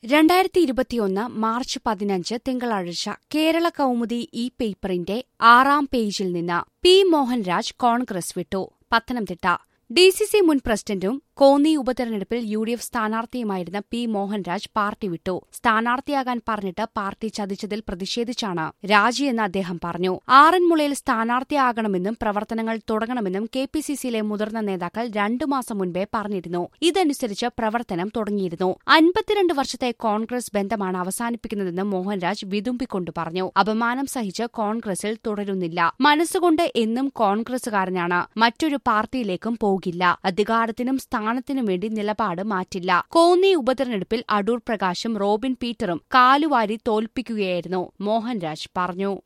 രണ്ടായിരത്തി ഇരുപത്തിയൊന്ന് മാർച്ച് പതിനഞ്ച് തിങ്കളാഴ്ച കേരള കൗമുദി ഈ പേപ്പറിന്റെ ആറാം പേജിൽ നിന്ന് പി മോഹൻരാജ് കോൺഗ്രസ് വിട്ടു പത്തനംതിട്ട ഡി സി സി മുൻ പ്രസിഡന്റും കോന്നി ഉപതെരഞ്ഞെടുപ്പിൽ യു ഡി എഫ് സ്ഥാനാർത്ഥിയുമായിരുന്ന പി മോഹൻരാജ് പാർട്ടി വിട്ടു സ്ഥാനാർത്ഥിയാകാൻ പറഞ്ഞിട്ട് പാർട്ടി ചതിച്ചതിൽ പ്രതിഷേധിച്ചാണ് രാജിയെന്ന് അദ്ദേഹം പറഞ്ഞു ആറന്മുളയിൽ സ്ഥാനാർത്ഥിയാകണമെന്നും പ്രവർത്തനങ്ങൾ തുടങ്ങണമെന്നും കെ പി സി സിയിലെ മുതിർന്ന നേതാക്കൾ രണ്ടു മാസം മുൻപേ പറഞ്ഞിരുന്നു ഇതനുസരിച്ച് പ്രവർത്തനം തുടങ്ങിയിരുന്നു അൻപത്തിരണ്ട് വർഷത്തെ കോൺഗ്രസ് ബന്ധമാണ് അവസാനിപ്പിക്കുന്നതെന്ന് മോഹൻരാജ് വിതുമ്പിക്കൊണ്ടു പറഞ്ഞു അപമാനം സഹിച്ച് കോൺഗ്രസിൽ തുടരുന്നില്ല മനസ്സുകൊണ്ട് എന്നും കോൺഗ്രസുകാരനാണ് മറ്റൊരു പാർട്ടിയിലേക്കും പോകില്ല അധികാരത്തിനും സ്ഥാനത്തിനും വേണ്ടി നിലപാട് മാറ്റില്ല കോന്നി ഉപതെരഞ്ഞെടുപ്പിൽ അടൂർ പ്രകാശും റോബിൻ പീറ്ററും കാലുവാരി തോൽപ്പിക്കുകയായിരുന്നു മോഹൻരാജ് പറഞ്ഞു